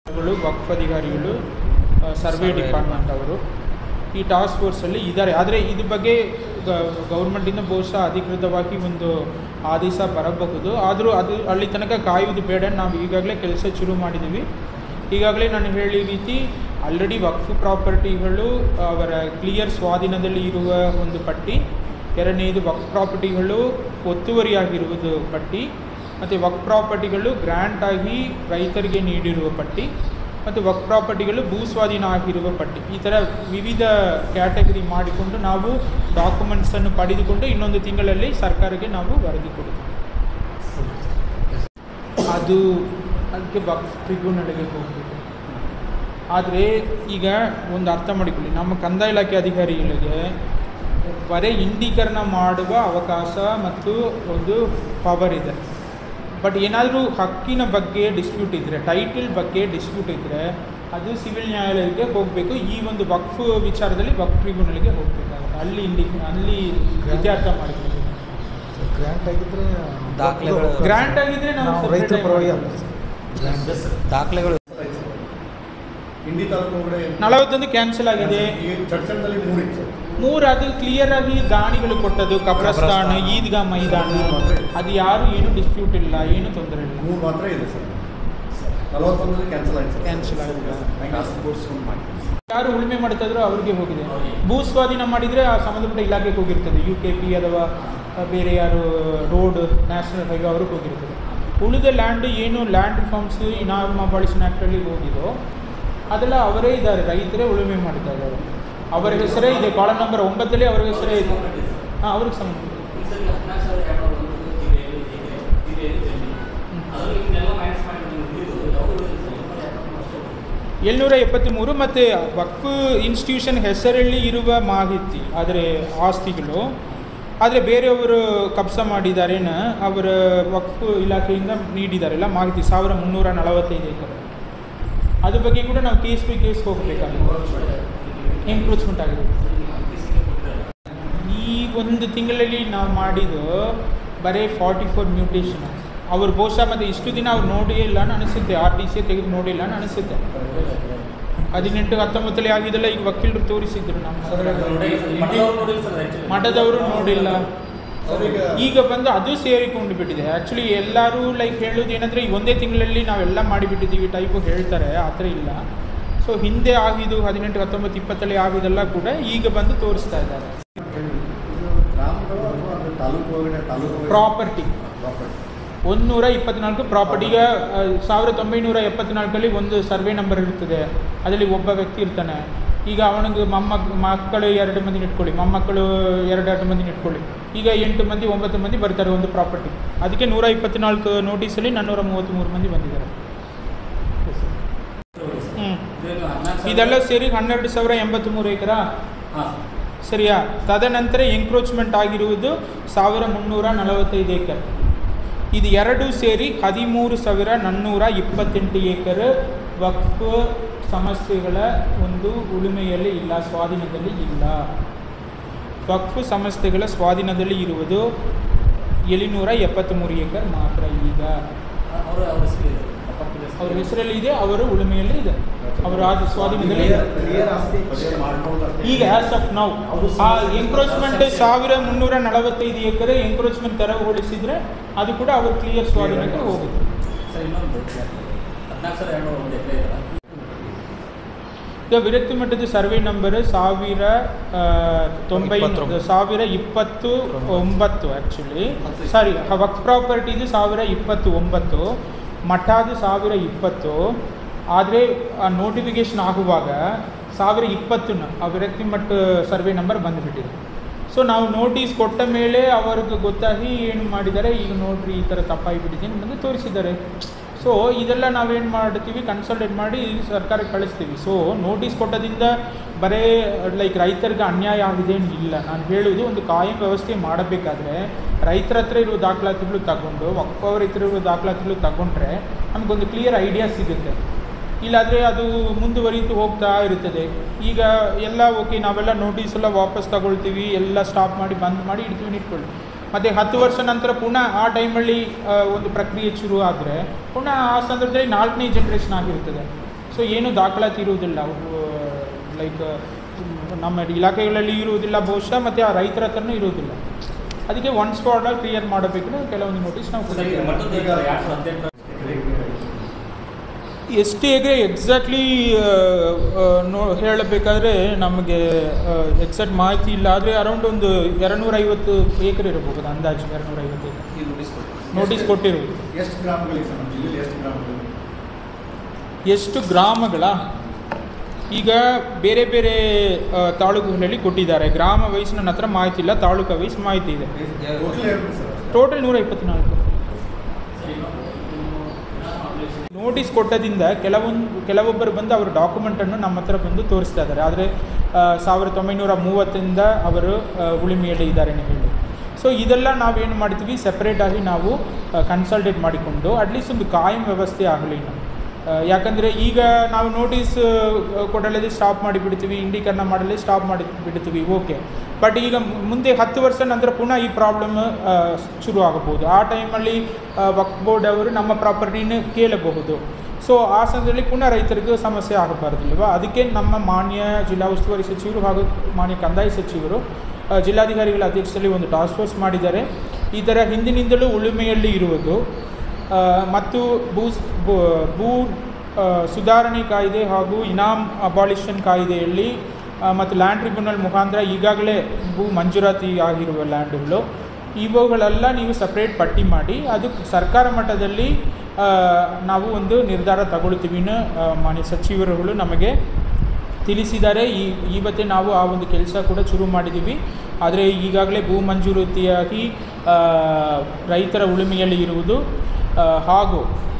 ಗಳು ವಕ್ಫ್ ಅಧಿಕಾರಿಗಳು ಆ, ಸರ್ವೆ ಡಿಪಾರ್ಟ್ಮೆಂಟ್ ಅವರು ಈ ಟಾಸ್ಕ್ ಫೋರ್ಸಲ್ಲಿ ಇದ್ದಾರೆ ಆದರೆ ಇದ್ರ ಬಗ್ಗೆ ಗೌರ್ಮೆಂಟಿಂದ ಬಹುಶಃ ಅಧಿಕೃತವಾಗಿ ಒಂದು ಆದೇಶ ಬರಬಹುದು ಆದರೂ ಅದು ಅಲ್ಲಿ ತನಕ ಕಾಯುವುದು ಬೇಡ ನಾವು ಈಗಾಗಲೇ ಕೆಲಸ ಶುರು ಮಾಡಿದ್ದೀವಿ ಈಗಾಗಲೇ ನಾನು ಹೇಳಿ ರೀತಿ ಆಲ್ರೆಡಿ ವಕ್ಫ್ ಪ್ರಾಪರ್ಟಿಗಳು ಅವರ ಕ್ಲಿಯರ್ ಸ್ವಾಧೀನದಲ್ಲಿ ಇರುವ ಒಂದು ಪಟ್ಟಿ ಎರಡನೇದು ವಕ್ಫ್ ಪ್ರಾಪರ್ಟಿಗಳು ಒತ್ತುವರಿಯಾಗಿರುವುದು ಪಟ್ಟಿ ಮತ್ತು ವಕ್ ಪ್ರಾಪರ್ಟಿಗಳು ಗ್ರ್ಯಾಂಟ್ ಆಗಿ ರೈತರಿಗೆ ನೀಡಿರುವ ಪಟ್ಟಿ ಮತ್ತು ವಕ್ ಪ್ರಾಪರ್ಟಿಗಳು ಭೂ ಸ್ವಾಧೀನ ಆಗಿರುವ ಪಟ್ಟಿ ಈ ಥರ ವಿವಿಧ ಕ್ಯಾಟಗರಿ ಮಾಡಿಕೊಂಡು ನಾವು ಡಾಕ್ಯುಮೆಂಟ್ಸನ್ನು ಪಡೆದುಕೊಂಡು ಇನ್ನೊಂದು ತಿಂಗಳಲ್ಲಿ ಸರ್ಕಾರಕ್ಕೆ ನಾವು ವರದಿ ಕೊಡುತ್ತೇವೆ ಅದು ಅದಕ್ಕೆ ವಕ್ಫ್ ಟ್ರಿಬ್ಯುನಲ್ಗೆ ಹೋಗಬೇಕು ಆದರೆ ಈಗ ಒಂದು ಅರ್ಥ ಮಾಡಿಕೊಳ್ಳಿ ನಮ್ಮ ಕಂದಾಯ ಇಲಾಖೆ ಅಧಿಕಾರಿಗಳಿಗೆ ಬರೀ ಇಂಡೀಕರಣ ಮಾಡುವ ಅವಕಾಶ ಮತ್ತು ಒಂದು ಪವರ್ ಇದೆ ಬಟ್ ಏನಾದರೂ ಹಕ್ಕಿನ ಬಗ್ಗೆ ಡಿಸ್ಪ್ಯೂಟ್ ಇದ್ದರೆ ಟೈಟಲ್ ಬಗ್ಗೆ ಡಿಸ್ಪ್ಯೂಟ್ ಇದ್ದರೆ ಅದು ಸಿವಿಲ್ ನ್ಯಾಯಾಲಯಕ್ಕೆ ಹೋಗಬೇಕು ಈ ಒಂದು ವಕ್ಫ್ ವಿಚಾರದಲ್ಲಿ ವಕ್ಫ್ ಟ್ರಿಬ್ಯುನಲ್ಗೆ ಹೋಗಬೇಕಾಗುತ್ತೆ ಅಲ್ಲಿ ಇಂಡಿ ಅಲ್ಲಿ ವಿದ್ಯಾರ್ಥ ಮಾಡಿಕೊಳ್ಳಿ ಗ್ರ್ಯಾಂಟ್ ಆಗಿದ್ರೆ ದಾಖಲೆಗಳು. ಗ್ರ್ಯಾಂಟ್ ಆಗಿದ್ರೆ ನಾವು ನಾವು separate ರೈತರ ಆಗಿ ಪರವಾಗಿ ಮಾಡ್ತೀವಿ. ದಾಖಲೆಗಳು ಇಂಡಿ ತಾಲೂಕು ಒಳಗಡೆ ನಲವತ್ತೊಂದು ಕ್ಯಾನ್ಸಲ್ ಆಗಿದೆ ಈ ಚಡ್ಚಣದಲ್ಲಿ ಮೂರು ಇತ್ತು ಸರ್ ಮೂರು ಅದು ಕ್ಲಿಯರ್ ಆಗಿ ದಾನಿಗಳು ಕೊಟ್ಟದ್ದು ಕಬ್ರಸ್ತಾನ್ ಕಬ್ರಸ್ತಾನ್. ಈದ್ಗಾ ಮೈದಾನ ಅದು ಯಾರು ಏನು ಡಿಸ್ಪ್ಯೂಟ್ ಇಲ್ಲ ಏನು ತೊಂದರೆ ಇಲ್ಲ ಮೂರು ಮಾತ್ರ ಇದೆ ಸರ್ ನಲವತ್ತೊಂದರಲ್ಲಿ ಕ್ಯಾನ್ಸಲ್ ಆಯ್ತು ಸರ್ Cancel ಆಗಿದೆ. ಟಾಸ್ಕ್ ಫೋರ್ಸ್ ಮಾಡಿ ಯಾರು ಉಳುಮೆ ಮಾಡ್ತಾ ಇದ್ರೋ ಅವ್ರಿಗೆ ಹೋಗಿದೆ ಭೂ ಸ್ವಾಧೀನ ಮಾಡಿದರೆ ಆ ಸಂಬಂಧಪಟ್ಟ ಇಲಾಖೆಗೆ ಹೋಗಿರ್ತದೆ ಯು ಕೆ ಪಿ ಅಥವಾ ಆ, ಬೇರೆ ಯಾರು ರೋಡ್ ನ್ಯಾಷನಲ್ ಹೈವೇ ಅವ್ರಿಗೆ ಹೋಗಿರ್ತದೆ ಉಳಿದ ಲ್ಯಾಂಡ್ ಏನು ಲ್ಯಾಂಡ್ ರಿಫಾರ್ಮ್ಸ್ ಇನಾಮ್ ಅಬಾಲಿಷನ್ ಆ್ಯಕ್ಟಲ್ಲಿ ಹೋಗಿದೋ ಅದೆಲ್ಲ ಅವರೇ ಇದ್ದಾರೆ ರೈತರೇ ಉಳುಮೆ ಮಾಡ್ತಾ ಇದ್ದಾರೆ ಅವರ ಹೆಸರೇ ಇದೆ ಕಾಲಮ್ ನಂಬರ್ ಒಂಬತ್ತಲ್ಲಿ ಅವರ ಹೆಸರೇ ಇದೆ ಹಾಂ ಅವ್ರಿಗೆ ಸಂಬಂಧ ಏಳ್ನೂರ ಎಪ್ಪತ್ತ್ಮೂರು ಮತ್ತು ವಕ್ಫ್ ಇನ್ಸ್ಟಿಟ್ಯೂಷನ್ ಹೆಸರಲ್ಲಿ ಇರುವ ಮಾಹಿತಿ ಆದರೆ ಆಸ್ತಿಗಳು ಆದರೆ ಬೇರೆಯವರು ಕಬ್ಸ ಮಾಡಿದಾರೇನ ಅವರ ವಕ್ಫ್ ಇಲಾಖೆಯಿಂದ ನೀಡಿದಾರೆಲ್ಲ ಮಾಹಿತಿ ಸಾವಿರ ಮುನ್ನೂರ ನಲವತ್ತೈದು ಎಕರೆ ಅದ್ರ ಬಗ್ಗೆ ಕೂಡ ನಾವು ಕೇಸ್ ಬೈ ಕೇಸ್ ಹೋಗಬೇಕಾಗುತ್ತೆ ಎಂಕ್ರೋಚ್ಮೆಂಟ್ ಆಗಿದೆ ಈ ಒಂದು ತಿಂಗಳಲ್ಲಿ ನಾವು ಮಾಡಿದ್ದು ಬರೀ ಫಾರ್ಟಿ ಫೋರ್ ಮ್ಯೂಟೇಷನ್ ಅವ್ರು ಬಹುಶಃ ಮತ್ತು ಇಷ್ಟು ದಿನ ಅವ್ರು ನೋಡಿ ಇಲ್ಲ ಅಂತ ಅನಿಸುತ್ತೆ ಆರ್ ಡಿ ಸಿ ತೆಗೆದು ನೋಡಿಲ್ಲ ಅಂತ ಅನಿಸುತ್ತೆ ಹದಿನೆಂಟು ಹತ್ತೊಂಬತ್ತಲ್ಲಿ ಆಗಿದ್ದೆಲ್ಲ ಈಗ ವಕೀಲರು ತೋರಿಸಿದ್ರು ನಮ್ಮ ಮಠದವರು ನೋಡಿಲ್ಲ ಸರ್ ಈಗ ಈಗ ಬಂದು ಅದು ಸೇರಿಕೊಂಡು ಬಿಟ್ಟಿದೆ ಆ್ಯಕ್ಚುಲಿ ಎಲ್ಲರೂ ಲೈಕ್ ಹೇಳೋದು ಏನಂದರೆ ಈ ಒಂದೇ ತಿಂಗಳಲ್ಲಿ ನಾವೆಲ್ಲ ಮಾಡಿಬಿಟ್ಟಿದ್ದೀವಿ ಟೈಪು ಹೇಳ್ತಾರೆ ಆ ಥರ ಇಲ್ಲ ಸೊ ಹಿಂದೆ ಆಗಿದ್ದು ಹದಿನೆಂಟು ಹತ್ತೊಂಬತ್ತು ಇಪ್ಪತ್ತಲ್ಲಿ ಆಗಿದ್ದೆಲ್ಲ ಕೂಡ ಈಗ ಬಂದು ತೋರಿಸ್ತಾ ಇದ್ದಾರೆ ಇದು ಗ್ರಾಮಗಳು ಅಥವಾ ಅದು ತಾಲೂಕು ಒಳಗಡೆ ತಾಲೂಕು ಪ್ರಾಪರ್ಟಿ ಪ್ರಾಪರ್ಟಿ ಒಂದೂರ ಇಪ್ಪತ್ನಾಲ್ಕು ಪ್ರಾಪರ್ಟಿ ಈಗ ಆ, ಸಾವಿರದ ಒಂಬೈನೂರ ಎಪ್ಪತ್ನಾಲ್ಕಲ್ಲಿ ಒಂದು ಸರ್ವೆ ನಂಬರ್ ಇರ್ತದೆ ಅದರಲ್ಲಿ ಒಬ್ಬ ವ್ಯಕ್ತಿ ಇರ್ತಾನೆ ಈಗ ಅವನಿಗೆ ಮೊಮ್ಮಕ್ ಮಕ್ಕಳು ಎರಡು ಮಂದಿ ಇಟ್ಕೊಳ್ಳಿ ಮೊಮ್ಮಕ್ಕಳು ಎರಡು ಎರಡು ಮಂದಿ ಇಟ್ಕೊಳ್ಳಿ ಈಗ ಎಂಟು ಮಂದಿ ಒಂಬತ್ತು ಮಂದಿ ಬರ್ತಾರೆ ಒಂದು ಪ್ರಾಪರ್ಟಿ ಅದಕ್ಕೆ ನೂರ ಇಪ್ಪತ್ನಾಲ್ಕು ನೋಟಿಸಲ್ಲಿ ನಾನ್ನೂರ ಮೂವತ್ತ್ಮೂರು ಮಂದಿ ಬಂದಿದ್ದಾರೆ ಹ್ಞೂ ಇದೆಲ್ಲ ಸೇರಿ ಹನ್ನೆರಡು ಸಾವಿರ ಎಂಬತ್ತ್ಮೂರು ಎಕರಾ ಸರಿಯಾ ತದನಂತರ ಎಂಕ್ರೋಚ್ಮೆಂಟ್ ಆಗಿರುವುದು ಸಾವಿರ ಮುನ್ನೂರ ನಲವತ್ತೈದು ಏಕರ್ ಇದು ಎರಡು ಸೇರಿ ಹದಿಮೂರು ಸಾವಿರ ನಾನ್ನೂರ ಇಪ್ಪತ್ತೆಂಟು ಏಕರ್ ವಕ್ಫ್ ಸಮಸ್ಯೆಗಳ ಒಂದು ಉಳುಮೆಯಲ್ಲಿ ಇಲ್ಲ ಸ್ವಾಧೀನದಲ್ಲಿ ಇಲ್ಲ ವಕ್ಫ್ ಸಂಸ್ಥೆಗಳ ಸ್ವಾಧೀನದಲ್ಲಿ ಇರುವುದು ಏಳುನೂರ ಎಪ್ಪತ್ತ್ಮೂರು ಏಕರ್ ಮಾತ್ರ ಈಗ ಅವ್ರ ಹೆಸರಲ್ಲಿ ಇದೆ ಅವರ ಉಳುಮೆಯಲ್ಲಿ ಇದೆ ಅವರ ಆದ ಸ್ವಾಧೀನದಲ್ಲಿ ಇದೆ ಕ್ಲಿಯರ್ ಆಸ್ತಿ ಪರಿಚಯ ಮಾಡ್ಕೊಂಡು ಅಷ್ಟೇ. ಈಗ ಆಸ್ ಆಫ್ ನೌ ಆ ಎಂಕ್ರೋಚ್ಮೆಂಟ್ ಸಾವಿರ ಮುನ್ನೂರ ನಲವತ್ತೈದು ಎಕರೆ ಎಂಕ್ರೋಚ್ಮೆಂಟ್ ತೆರವುಗೊಳಿಸಿದ್ರೆ ಅದು ಕೂಡ ಅವ್ರ ಕ್ಲಿಯರ್ ಸ್ವಾಧೀನಕ್ಕೆ ಹೋಗುತ್ತೆ ಈಗ ವಿರಕ್ತಿ ಮಟ್ಟದ ಸರ್ವೆ ನಂಬರ್ ಸಾವಿರ ಆ, ತೊಂಬೈ ಇಪ್ಪತ್ತೊಂಬತ್ತು. ಸಾವಿರ ಇಪ್ಪತ್ತು ಒಂಬತ್ತು ಆ್ಯಕ್ಚುಲಿ ಸಾರಿ ವಕ್ ಪ್ರಾಪರ್ಟಿದು ಸಾವಿರ ಇಪ್ಪತ್ತು ಒಂಬತ್ತು ಮಠದ ಸಾವಿರ ಇಪ್ಪತ್ತು ಆದರೆ ಆ ನೋಟಿಫಿಕೇಶನ್ ಆಗುವಾಗ ಸಾವಿರ ಇಪ್ಪತ್ತನ್ನು ಆ ವಿರಕ್ತಿ ಮಟ್ಟ ಸರ್ವೆ ನಂಬರ್ ಬಂದುಬಿಟ್ಟಿದೆ ಸೊ ನಾವು ನೋಟಿಸ್ ಕೊಟ್ಟ ಮೇಲೆ ಅವ್ರಿಗೆ ಗೊತ್ತಾಗಿ ಏನು ಮಾಡಿದ್ದಾರೆ ಈಗ ನೋಡ್ರಿ ಈ ಥರ ತಪ್ಪಾಗಿಬಿಟ್ಟಿದೆ ನಮಗೆ ತೋರಿಸಿದ್ದಾರೆ ಸೊ ಇದೆಲ್ಲ ನಾವೇನು ಮಾಡ್ತೀವಿ ಕನ್ಸಲ್ಟೇಟ್ ಮಾಡಿ ಸರ್ಕಾರಕ್ಕೆ ಕಳಿಸ್ತೀವಿ ಸೊ ನೋಟಿಸ್ ಕೊಟ್ಟದಿಂದ ಬರೇ ಲೈಕ್ ರೈತರಿಗೆ ಅನ್ಯಾಯ ಆಗಿದೆ ಅಂತ ಇಲ್ಲ ನಾನು ಹೇಳುವುದು ಒಂದು ಕಾಯಂ ವ್ಯವಸ್ಥೆ ಮಾಡಬೇಕಾದ್ರೆ ರೈತರ ಹತ್ರ ಇರೋ ದಾಖಲಾತಿಗಳು ತಗೊಂಡು ವಕ್ಫ್ ಅವ್ರ ಹತ್ರ ಇರೋ ದಾಖಲಾತಿಗಳು ತಗೊಂಡ್ರೆ ನಮಗೊಂದು ಕ್ಲಿಯರ್ ಐಡಿಯಾ ಸಿಗುತ್ತೆ ಇಲ್ಲಾದರೆ ಅದು ಮುಂದುವರಿತು ಹೋಗ್ತಾ ಇರುತ್ತದೆ ಈಗ ಎಲ್ಲ ಓಕೆ ನಾವೆಲ್ಲ ನೋಟಿಸ್ ಎಲ್ಲ ವಾಪಸ್ ತಗೊಳ್ತೀವಿ ಎಲ್ಲ ಸ್ಟಾಪ್ ಮಾಡಿ ಬಂದ್ ಮಾಡಿ ಇಡ್ತೀವಿ ಇಟ್ಕೊಳ್ಳಿ ಮತ್ತು ಹತ್ತು ವರ್ಷ ನಂತರ ಪುನಃ ಆ ಟೈಮಲ್ಲಿ ಒಂದು ಪ್ರಕ್ರಿಯೆ ಶುರು ಆದರೆ ಪುನಃ ಆ ಸಂದರ್ಭದಲ್ಲಿ ನಾಲ್ಕನೇ ಜನ್ರೇಷನ್ ಆಗಿರ್ತದೆ ಸೊ ಏನು ದಾಖಲಾತಿ ಇರುವುದಿಲ್ಲ ಲೈಕ್ ನಮ್ಮ ಇಲಾಖೆಗಳಲ್ಲಿ ಇರುವುದಿಲ್ಲ ಬಹುಶಃ ಮತ್ತು ಆ ರೈತರ ಹತ್ರನೂ ಇರುವುದಿಲ್ಲ ಅದಕ್ಕೆ ಒನ್ ಸ್ಪಾಟಾಗಿ ಕ್ಲಿಯರ್ ಮಾಡಬೇಕು ಕೆಲವೊಂದು ನೋಟಿಸ್ ನಾವು ಸರ್ ಈಗ ಕೊಟ್ಟಿದ್ದೇವೆ. ಮತ್ತೊಂದು ಈಗ ಎರಡು ಸಾವಿರದ ಹದಿನೆಂಟರ ಎಷ್ಟು ಹೇಗೆ ಎಕ್ಸಾಕ್ಟ್ಲಿ ನೋ ಹೇಳಬೇಕಾದ್ರೆ ನಮಗೆ ಎಕ್ಸಾಕ್ಟ್ ಮಾಹಿತಿ ಇಲ್ಲ ಆದರೆ ಅರೌಂಡ್ ಒಂದು ಎರಡುನೂರೈವತ್ತು ಏಕರ್ ಇರಬಹುದು ಅಂದಾಜು ಎರಡುನೂರೈವತ್ತು ಏಕರ್ ಈ ನೋಟಿಸ್ ಕೊಟ್ಟು ನೋಟಿಸ್ ಕೊಟ್ಟಿರುವುದು ಎಷ್ಟು ಗ್ರಾಮಗಳಿಗೆ ಸರ್ ನಮ್ಮ ಜಿಲ್ಲೆಯಲ್ಲಿ ಎಷ್ಟು ಗ್ರಾಮಗಳು ಎಷ್ಟು ಗ್ರಾಮಗಳ ಈಗ ಬೇರೆ ಬೇರೆ ಆ, ತಾಲೂಕುಗಳಲ್ಲಿ ಕೊಟ್ಟಿದ್ದಾರೆ ಗ್ರಾಮ ವೈಸ್ ನನ್ನ ಹತ್ರ ಮಾಹಿತಿ ಇಲ್ಲ ತಾಲೂಕು ವೈಸ್ ಮಾಹಿತಿ ಇದೆ ಟೋಟಲ್ ಎರಡು ಸರ್ ಟೋಟಲ್ ನೂರ ಇಪ್ಪತ್ನಾಲ್ಕು ನೋಟಿಸ್ ಕೊಟ್ಟದಿಂದ ಕೆಲವೊಂದು ಕೆಲವೊಬ್ಬರು ಬಂದು ಅವರ ಡಾಕ್ಯುಮೆಂಟನ್ನು ನಮ್ಮ ಹತ್ರ ಬಂದು ತೋರಿಸ್ತಾ ಇದ್ದಾರೆ ಆದರೆ ಸಾವಿರದ ಒಂಬೈನೂರ ಮೂವತ್ತರಿಂದ ಅವರು ಆ, ಉಳಿಮೆಯಲ್ಲಿ ಇದ್ದಾರೆ ಅಂತ ಹೇಳಿ ಸೊ ಇದೆಲ್ಲ ನಾವೇನು ಮಾಡ್ತೀವಿ ಸೆಪ್ರೇಟಾಗಿ ನಾವು ಕನ್ಸಲ್ಟೇಟ್ ಮಾಡಿಕೊಂಡು ಅಟ್ಲೀಸ್ಟ್ ಒಂದು ಕಾಯಂ ವ್ಯವಸ್ಥೆ ಆಗಲಿ ನಾವು ಆ, ಯಾಕಂದರೆ ಈಗ ನಾವು ನೋಟಿಸ್ ಕೊಡಲೇ ಸ್ಟಾಪ್ ಮಾಡಿಬಿಡ್ತೀವಿ ಇಂಡೀಕರಣ ಮಾಡಲೇ ಸ್ಟಾಪ್ ಮಾಡಿ ಬಿಡ್ತೀವಿ ಓಕೆ ಬಟ್ ಈಗ ಮು- ಮುಂದೆ ಹತ್ತು ವರ್ಷ ನಂತರ ಪುನಃ ಈ ಪ್ರಾಬ್ಲಮ್ ಶುರು ಆಗಬಹುದು ಆ ಟೈಮಲ್ಲಿ ವಕ್ ಬೋರ್ಡ್ ಅವರು ನಮ್ಮ ಪ್ರಾಪರ್ಟಿನ ಕೇಳಬಹುದು ಸೊ ಆ ಸಂದರ್ಭದಲ್ಲಿ ಪುನಃ ರೈತರಿಗೂ ಸಮಸ್ಯೆ ಆಗಬಾರ್ದಿಲ್ವಾ ಅದಕ್ಕೆ ನಮ್ಮ ಮಾನ್ಯ ಜಿಲ್ಲಾ ಉಸ್ತುವಾರಿ ಸಚಿವರು ಹಾಗೂ ಮಾನ್ಯ ಕಂದಾಯ ಸಚಿವರು ಆ, ಜಿಲ್ಲಾಧಿಕಾರಿಗಳ ಅಧ್ಯಕ್ಷತೆಯಲ್ಲಿ ಒಂದು ಟಾಸ್ಕ್ ಫೋರ್ಸ್ ಮಾಡಿದ್ದಾರೆ ಈ ಥರ ಹಿಂದಿನಿಂದಲೂ ಉಳುಮೆಯಲ್ಲಿ ಇರುವುದು ಆ, ಮತ್ತು ಭೂ ಭೂ ಭೂ ಆ, ಸುಧಾರಣೆ ಕಾಯ್ದೆ ಹಾಗೂ ಇನಾಮ್ ಅಬಾಲಿಷನ್ ಕಾಯ್ದೆಯಲ್ಲಿ ಆ, ಮತ್ತು ಲ್ಯಾಂಡ್ ಟ್ರಿಬ್ಯುನಲ್ ಮುಖಾಂತರ ಈಗಾಗಲೇ ಭೂ ಮಂಜೂರಾತಿ ಆಗಿರುವ ಲ್ಯಾಂಡ್ಗಳು ಇವುಗಳೆಲ್ಲ ನೀವು ಸಪ್ರೇಟ್ ಪಟ್ಟಿ ಮಾಡಿ ಅದು ಸರ್ಕಾರ ಮಟ್ಟದಲ್ಲಿ ಆ, ನಾವು ಒಂದು ನಿರ್ಧಾರ ತಗೊಳ್ತೀವಿ ಅನ್ನೋ, ಆ, ಮಾನ್ಯ ಸಚಿವರುಗಳು ನಮಗೆ ತಿಳಿಸಿದ್ದಾರೆ ಈ ಇವತ್ತೇ ನಾವು ಆ ಒಂದು ಕೆಲಸ ಕೂಡ ಶುರು ಮಾಡಿದ್ದೀವಿ ಆದರೆ ಈಗಾಗಲೇ ಭೂ ಮಂಜೂರಾತಿಯಾಗಿ ಆ, ರೈತರ ಉಳುಮೆಯಲ್ಲಿ ಇರುವುದು ಆ, ಹಾಗೂ